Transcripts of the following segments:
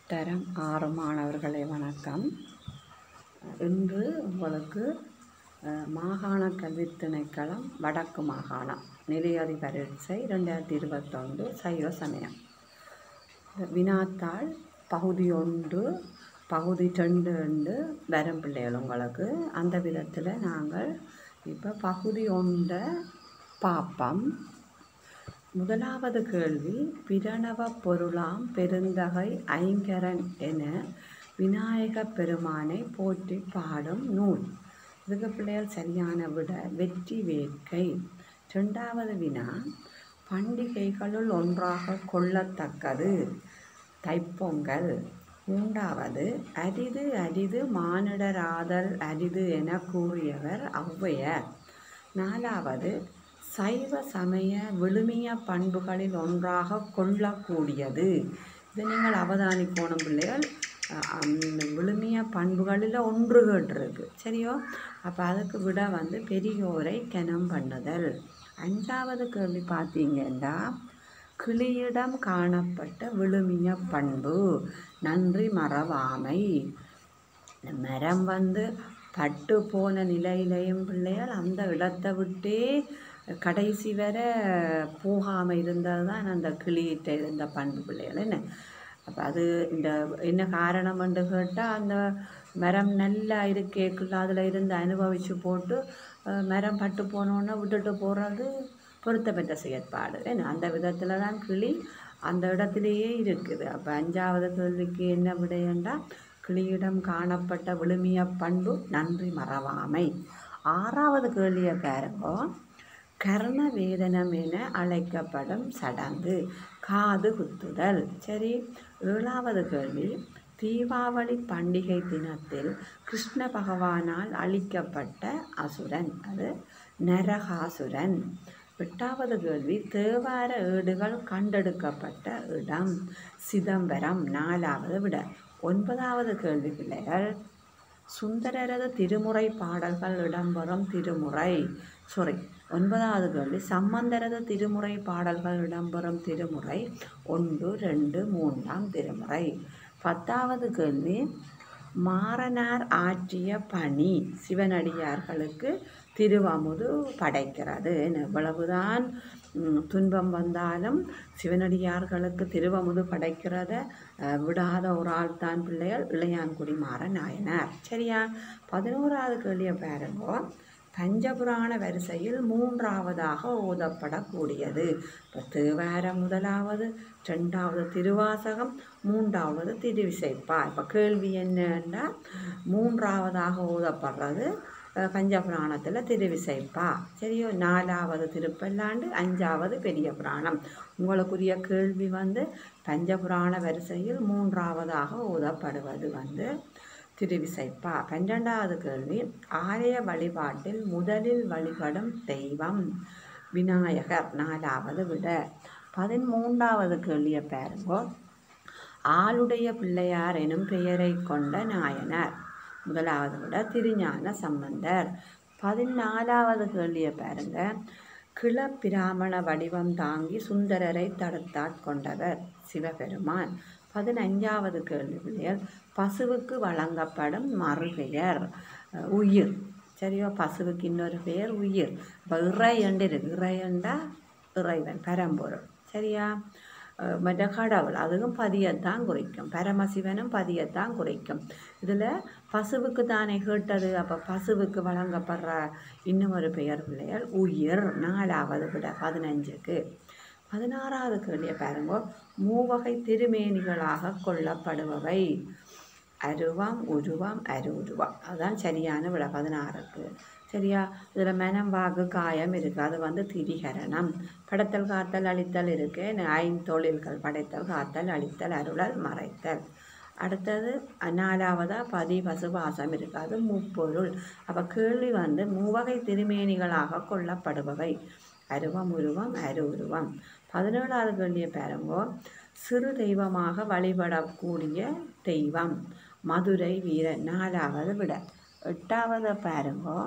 தரம் ஆறு மாணவர்களே வணக்கம் இன்று உங்களுக்கு அஹ், மாகாண கல்வித் திணைக்களம் வடக்கு மாகாணம் நிலையதி பரீட்சை ரெண்டாயிரத்தி இருபத்தொன்று சைவ சமயம் இந்த வினாத்தாள் பகுதி ஒன்று பகுதி ரெண்டு ரெண்டு வரும் பிள்ளைகள் உங்களுக்கு அந்த விதத்தில் நாங்கள் இப்போ பகுதி ஒன்றை பார்ப்போம் முதலாவது கேள்வி பிரணவ பொருளாம் பெருந்தகை ஐங்கரன் என விநாயகப் பெருமானை போற்றி பாடும் நூல் இதுக்கு பிள்ளைகள் சரியான விட வெற்றி வேட்கை ரெண்டாவது வினா பண்டிகைகளுள் ஒன்றாக கொள்ளத்தக்கது தைப்பொங்கல் மூன்றாவது அரிது அரிது மானிடராதல் அரிது என கூறியவர் ஔவையார் நாலாவது சைவ சமய விழுமிய பண்புகளில் ஒன்றாக கொள்ளக்கூடியது இது நீங்கள் அவதானிக்கணும் பிள்ளைகள் அஹ் அந்த விழுமிய பண்புகளில் ஒன்று கேட்டிருக்கு சரியோ அப்போ அதுக்கு விட வந்து பெரியோரை கனம் பண்ணுதல் அஞ்சாவது கேள்வி பார்த்தீங்கன்னா கிளியிடம் காணப்பட்ட விழுமிய பண்பு நன்றி மறவாமை இந்த மரம் வந்து பட்டு போன நிலையிலையும் பிள்ளைகள் அந்த இடத்தை விட்டே கடைசி வரை போகாமல் இருந்தது தான் அந்த கிளியிட்ட இருந்த பண்பு பிள்ளைகள் என்ன அப்போ அது இந்த என்ன காரணம்னு கேட்டால் அந்த மரம் நல்லா இருக்கேக்குள்ள அதில் இருந்து அனுபவித்து போட்டு அஹ், மரம் பட்டு போனோன்னே விட்டுட்டு போகிறது பொருத்தப்பட்ட செயற்பாடு என்ன அந்த விதத்தில் தான் கிளி அந்த இடத்துலையே இருக்குது அப்போ அஞ்சாவது கேள்விக்கு என்ன விடையண்டா கிளியிடம் காணப்பட்ட விழுமிய பண்பு நன்றி மறவாமை ஆறாவது கேள்வியை பாருங்க கர்ண வேதனம் என அழைக்கப்படும் சடங்கு காது குத்துதல் சரி ஏழாவது கேள்வி தீபாவளி பண்டிகை தினத்தில் கிருஷ்ண பகவானால் அழிக்கப்பட்ட அசுரன் அது நரகாசுரன் எட்டாவது கேள்வி தேவார ஏடுகள் கண்டெடுக்கப்பட்ட இடம் சிதம்பரம் நாலாவது விட ஒன்பதாவது கேள்வி பிள்ளைகள் சுந்தரரது திருமுறை பாடல்கள் இடம்பெறும் திருமுறை சாரி ஒன்பதாவது கேள்வி சம்பந்தரது திருமுறை பாடல்கள் இடம்பெறும் திருமுறை ஒன்று ரெண்டு மூன்றாம் திருமுறை பத்தாவது கேள்வி மாறனார் ஆற்றிய பணி சிவனடியார்களுக்கு திருவமுது படைக்கிறது எவ்வளவுதான் ம், துன்பம் வந்தாலும் சிவனடியார்களுக்கு திருவமுது படைக்கிறத அஹ், விடாத ஒரு ஆள் தான் பிள்ளைகள் இளையான்குடி மாற நாயனார் சரியா பதினோராவது கேள்வியை பாருங்க பஞ்சபுராண வரிசையில் மூன்றாவதாக ஓதப்படக்கூடியது இப்போ தேவாரம் முதலாவது ரெண்டாவது திருவாசகம் மூன்றாவது திருவிசைப்பா இப்போ கேள்வி என்னன்னா மூன்றாவதாக ஓதப்படுறது அஹ், பஞ்சபுராணத்தில் திருவிசைப்பா சரியோ நாலாவது திருப்பல்லாண்டு அஞ்சாவது பெரிய புராணம் உங்களுக்குரிய கேள்வி வந்து பஞ்சபுராண வரிசையில் மூன்றாவதாக ஓதப்படுவது வந்து திருவிசைப்பா பன்னிரெண்டாவது கேள்வி ஆலய வழிபாட்டில் முதலில் வழிபடும் தெய்வம் விநாயகர் நாலாவது விட பதிமூன்றாவது கேள்வியை பாருங்கோ ஆளுடைய பிள்ளையார் எனும் பெயரை கொண்ட நாயனார் முதலாவது விட திருஞான சம்பந்தர் பதினாலாவது கேள்வியை பாருங்க கிளப்பிராமண வடிவம் தாங்கி சுந்தரரை தடுத்தாட்கொண்டவர் சிவபெருமான் பதினஞ்சாவது கேள்வி பிள்ளைகள் பசுவுக்கு வழங்கப்படும் மறுபெயர் அஹ், உயிர் சரியோ பசுவுக்கு இன்னொரு பெயர் உயிர் இப்போ இறையண்டு இருக்கு இறையண்டா இறைவன் பரம்பொருள் சரியா அஹ், மற்ற கடவுள் அதுவும் பதியத்தான் குறிக்கும் பரமசிவனும் பதியத்தான் குறிக்கும் இதில் பசுவுக்கு தானே கேட்டது அப்போ பசுவுக்கு வழங்கப்படுற இன்னும் ஒரு பெயர் பிள்ளைகள் உயிர் நாலாவது விட பதினஞ்சுக்கு பதினாறாவது கேள்வியை பாருங்க மூவகை திருமேனிகளாக கொள்ளப்படுபவை அருவம் உருவம் அருவுருவம் அதுதான் சரியான விட பதினாறுக்கு சரியா இதில் மனம் வாக்கு காயம் இருக்குது அது வந்து திரிகரணம் படைத்தல் காத்தல் அழித்தல் இருக்கு ஐந்தொழில்கள் படைத்தல் காத்தல் அழித்தல் அருளல் மறைத்தல் அடுத்தது நாலாவதா பதி பசுபாசம் இருக்குது அது முப்பொருள் அப்போ கேள்வி வந்து மூவகை திருமேனிகளாக கொள்ளப்படுபவை அருவம் உருவம் அரு உருவம் பதினேழாவது கேள்வியை பாருங்கோ சிறு தெய்வமாக வழிபடக்கூடிய தெய்வம் மதுரை வீரன் நாலாவது விட எட்டாவது பாருங்கோ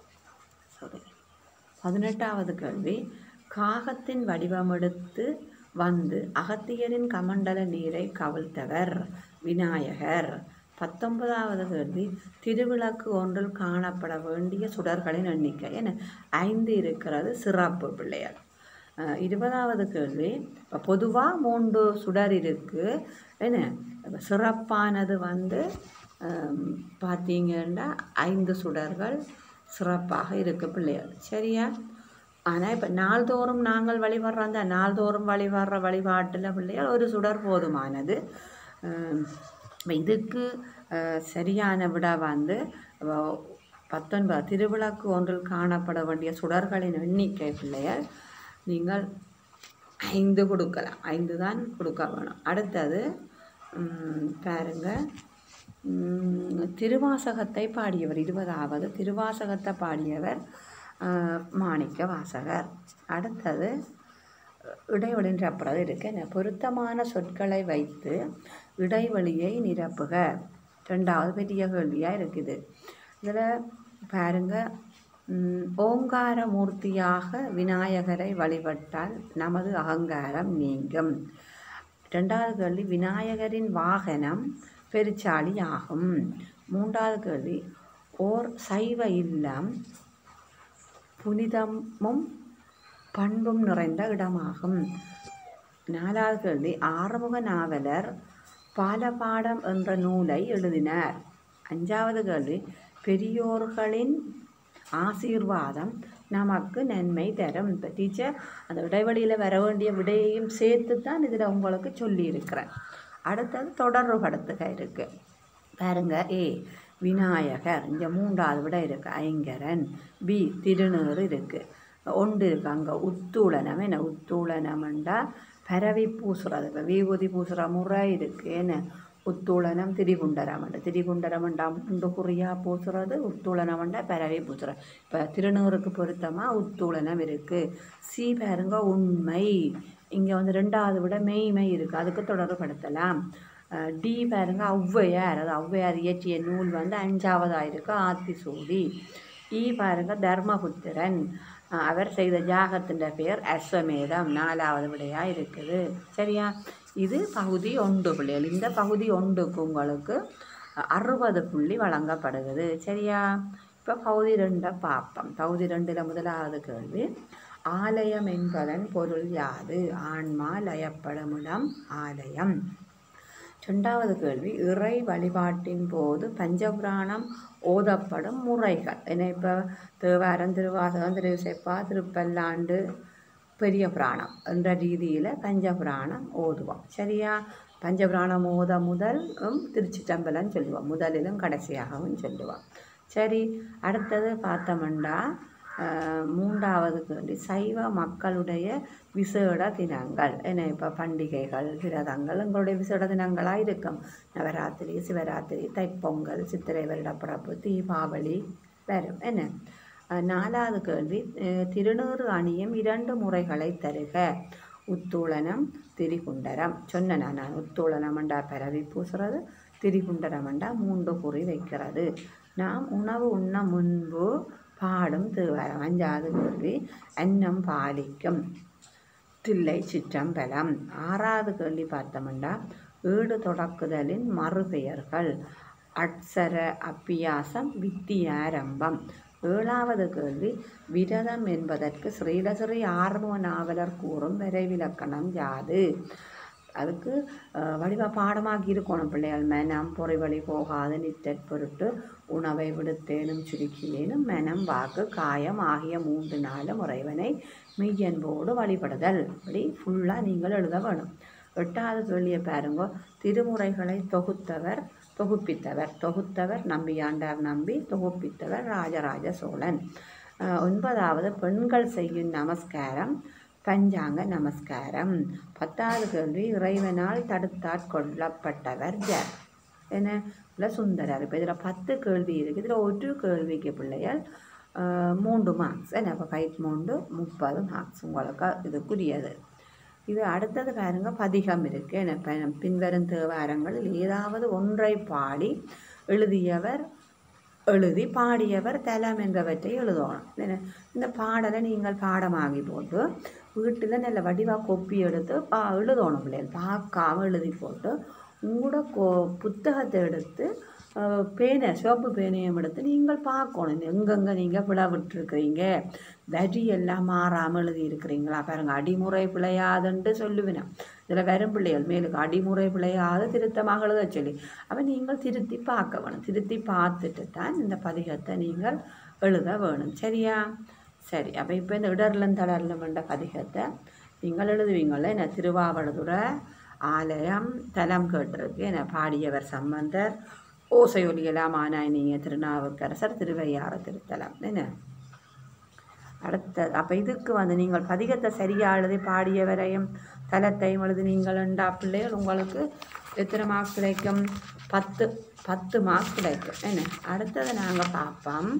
சாரி பதினெட்டாவது கேள்வி காகத்தின் வடிவமெடுத்து வந்து அகத்தியரின் கமண்டல நீரை கவிழ்த்தவர் விநாயகர் பத்தொன்பதாவது கேள்வி திருவிளக்கு ஒன்றில் காணப்பட வேண்டிய சுடர்களின் எண்ணிக்கை என ஐந்து இருக்கிறது சிறப்பு பிள்ளையார் அஹ் இருபதாவது கேள்வி இப்போ பொதுவாக மூன்று சுடர் இருக்குது என்ன இப்ப சிறப்பானது வந்து ஹம், பார்த்தீங்கன்னா ஐந்து சுடர்கள் சிறப்பாக இருக்கு பிள்ளைகள் சரியா ஆனால் இப்போ நாள்தோறும் நாங்கள் வழிபடுற அந்த நாள்தோறும் வழிபடுற வழிபாட்டில் பிள்ளைகள் ஒரு சுடர் போதுமானது ஹம், இப்ப இதுக்கு அஹ், சரியான விட வந்து அஹ், பத்தொன்பது திருவிளக்கு ஒன்றில் காணப்பட வேண்டிய சுடர்களின் எண்ணிக்கை பிள்ளைகள் நீங்கள் ஐந்து கொடுக்கலாம் ஐந்து தான் கொடுக்க வேணும் அடுத்தது ம், பாருங்க ம், திருவாசகத்தை பாடியவர் இருபதாவது திருவாசகத்தை பாடியவர் அஹ், மாணிக்க வாசகர் அடுத்தது இடைவெளி நிரப்புறது இருக்கு என்ன பொருத்தமான சொற்களை வைத்து இடைவெளியை நிரப்புக ரெண்டாவது பெரிய கேள்வியாக இருக்குது இதில் பாருங்க ம், ஓங்கார மூர்த்தியாக விநாயகரை வழிபட்டால் நமது அகங்காரம் நீங்கும் ரெண்டாவது கேள்வி விநாயகரின் வாகனம் பெருச்சாளி ஆகும் மூன்றாவது கேள்வி ஓர் சைவ இல்லம் புனிதமும் பண்பும் நிறைந்த இடமாகும் நாலாவது கேள்வி ஆறுமுக நாவலர் பாலபாடம் என்ற நூலை எழுதினார் அஞ்சாவது கேள்வி பெரியோர்களின் ஆசீர்வாதம் நமக்கு நன்மை தரும் இப்போ டீச்சர் அந்த இடைவெளியில் வர வேண்டிய விடையையும் சேர்த்து தான் இதில் உங்களுக்கு சொல்லியிருக்கிறேன் அடுத்தது தொடர்புபடுத்துக இருக்கு பாருங்க ஏ விநாயகர் இங்கே மூன்றாவது விட இருக்கு ஐங்கரன் பி திருநீறு இருக்கு ஒன்று இருக்கு அங்கே உத்தூளனம் என்ன உத்தூளனம்ண்டா பரவி பூசுறது இப்போ விபூதி பூசுகிற முறை இருக்கு என்ன உத்தூளனம் திரிகுண்டரமண்ட திரிகுண்டரமண்டா முண்டு குறியாக பூசுறது உத்தூளனமண்டா பரவி பூசுறது இப்போ திருநூறுக்கு பொருத்தமாக உத்தூளனம் இருக்குது சி பாருங்க உண்மை இங்கே வந்து ரெண்டாவது விட மெய்மை இருக்குது அதுக்கு தொடர்புபடுத்தலாம் அஹ் டி பாருங்க ஔவையார் அது ஔவையார் இயற்றிய நூல் வந்து அஞ்சாவதாக இருக்கு ஆத்திசூடி ஈ பாருங்க தர்மபுத்திரன் அஹ் அவர் செய்த ஜாகத்தின் பெயர் அஸ்வமேதம் நாலாவது விடையாக இருக்குது சரியா இது பகுதி ஒன்று புள்ளிகள் இந்த பகுதி ஒன்றுக்கு உங்களுக்கு அறுபது புள்ளி வழங்கப்படுகிறது சரியா இப்போ பகுதி ரெண்டை பார்ப்போம் பகுதி ரெண்டில் முதலாவது கேள்வி ஆலயம் என்பதன் பொருள் யாது ஆன்மா லயப்படும் இடம் ஆலயம் ரெண்டாவது கேள்வி இறை வழிபாட்டின் போது பஞ்சபுராணம் ஓதப்படும் முறைகள் என்ன இப்போ தேவாரம் திருவாசகம் திருவிசைப்பா திருப்பல்லாண்டு பெரிய புராணம் என்ற ரீதியில் பஞ்சபுராணம் ஓதுவோம் சரியா பஞ்சபுராணம் ஓத முதல் திருச்சிற்றம்பலம் சொல்லுவோம் முதலிலும் கடைசியாகவும் சொல்லுவோம் சரி அடுத்தது பார்த்தோம்னா ஆஹ், மூன்றாவது கேள்வி சைவ மக்களுடைய விசேட தினங்கள் என்ன இப்போ பண்டிகைகள் விரதங்கள் எங்களுடைய விசேட தினங்களாக இருக்கும் நவராத்திரி சிவராத்திரி தைப்பொங்கல் சித்திரை வருடப்பிறப்பு தீபாவளி வரும் என்ன அஹ் நாலாவது கேள்வி அஹ் திருநூறு அணியும் இரண்டு முறைகளை தருக உத்தூளனம் திரிகுண்டரம் சொன்னேனா நான் உத்தூளனமண்டா பரவி பூசுறது திரிகுண்டரமண்டா மூன்று குறி வைக்கிறது நாம் உணவு உண்ண முன்பு பாடும் தேவாரம் அஞ்சாவது கேள்வி அன்னம் பாலிக்கும் தில்லை சிற்றம்பலம் ஆறாவது கேள்வி பார்த்தோம்னா ஏடு தொடக்குதலின் மறுபெயர்கள் அட்சர அப்பியாசம் வித்தியாரம்பம் ஏழாவது கேள்வி விரதம் என்பதற்கு ஸ்ரீலஸ்ரீ ஆர்வ நாவலர் கூறும் விரைவிலக்கணம் யாது அதுக்கு அஹ், வடிவ பாடமாகி இருக்கணும் பிள்ளைகள் மனம் பொறிவழி போகாது நிற்றற் பொருட்டு உணவை விடுத்தேனும் சுருக்கியேனும் மனம் வாக்கு காயம் ஆகிய மூன்று நாளும் இறைவனை மெய்யன்போடு வழிபடுதல் இப்படி ஃபுல்லாக நீங்கள் எழுத வேணும் எட்டாவது கேள்வியை பாருங்க திருமுறைகளை தொகுத்தவர் தொகுப்பித்தவர் தொகுத்தவர் நம்பியாண்டார் நம்பி தொகுப்பித்தவர் ராஜராஜ சோழன் அஹ், ஒன்பதாவது பெண்கள் செய்யும் நமஸ்காரம் பஞ்சாங்க நமஸ்காரம் பத்தாவது கேள்வி இறைவனால் தடுத்தாட்கொள்ளப்பட்டவர் ஜர் என்ன இல்லை சுந்தரர் இப்போ இதில் பத்து கேள்வி இருக்குது இதில் ஒரு கேள்விக்கு பிள்ளைகள் அஹ், மூன்று மார்க்ஸ் என்ன இப்போ ஃபைட் மூன்று முப்பது மார்க்ஸ் உங்களுக்கு இதுக்குரியது இது அடுத்தது பாருங்க பதிகம் இருக்கு என்ன ப- பின்வரும் தேவாரங்களில் ஏதாவது ஒன்றை பாடி எழுதியவர் எழுதி பாடியவர் தலம் என்பவற்றை எழுதணும் என்ன, இந்த பாடலை நீங்கள் பாடமாகி போட்டு வீட்டில் நல்ல வடிவாக கொப்பி எடுத்து பா எழுதணும் பிள்ளைகள் பார்க்காம எழுதி போட்டு உங்களோட கொ புத்தகத்தை எடுத்து அஹ், பேனை சிவப்பு பேனையும் எடுத்து நீங்கள் பார்க்கணும் எங்கெங்கே நீங்கள் பிழை விட்டுருக்கிறீங்க வரி எல்லாம் மாறாமல் எழுதி இருக்கிறீங்களா பாருங்க அடிமுறை பிழையாதுன்ட்டு சொல்லுவேன் இதில் வரும் பிள்ளைகள் மேலுக்கு அடிமுறை பிழையாது திருத்தமாக எழுத சொல்லி அப்போ நீங்கள் திருத்தி பார்க்க வேணும் திருத்தி பார்த்துட்டு தான் இந்த பதிகத்தை நீங்கள் எழுத வேணும் சரியா சரி அப்போ இப்போ இந்த இடர்லம் தளர்லம் என்ற பதிகத்தை நீங்கள் எழுதுவீங்கள என்ன திருவாவடுதுறை ஆலயம் தலம் கேட்டிருக்கு என பாடியவர் சம்பந்தர் ஓசையொலியலாம் ஆனாயினிய திருநாவுக்கரசர் திருவையாறு திருத்தலம் என்ன அடுத்த அப்போ இதுக்கு வந்து நீங்கள் பதிகத்தை சரியாக எழுதி பாடியவரையும் தலத்தையும் எழுதி நீங்கள் ரெண்டா பிள்ளைகள் உங்களுக்கு எத்தனை மார்க்ஸ் கிடைக்கும் பத்து பத்து மார்க்ஸ் கிடைக்கும் என்ன அடுத்ததை நாங்கள் பார்ப்போம்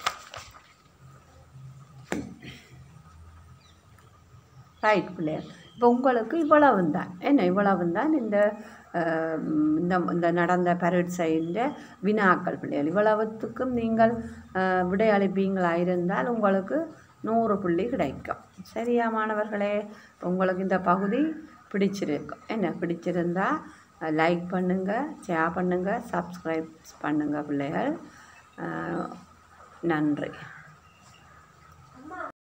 ரைட் பிள்ளையர் இப்போ உங்களுக்கு இவ்வளவு தான் என்ன இவ்வளவு தான் இந்த அஹ், இந்த இந்த நடந்த பரீட்சையின் வினாக்கள் பிள்ளைகள் இவ்வளவுத்துக்கும் நீங்கள் அஹ், விடை அளிப்பீங்களா இருந்தால் உங்களுக்கு நூறு புள்ளி கிடைக்கும் சரியா மாணவர்களே உங்களுக்கு இந்த பகுதி பிடிச்சிருக்கும் என்ன பிடிச்சிருந்தா லைக் பண்ணுங்கள் ஷேர் பண்ணுங்கள் சப்ஸ்கிரைப் பண்ணுங்கள் பிள்ளைகள் அஹ், நன்றி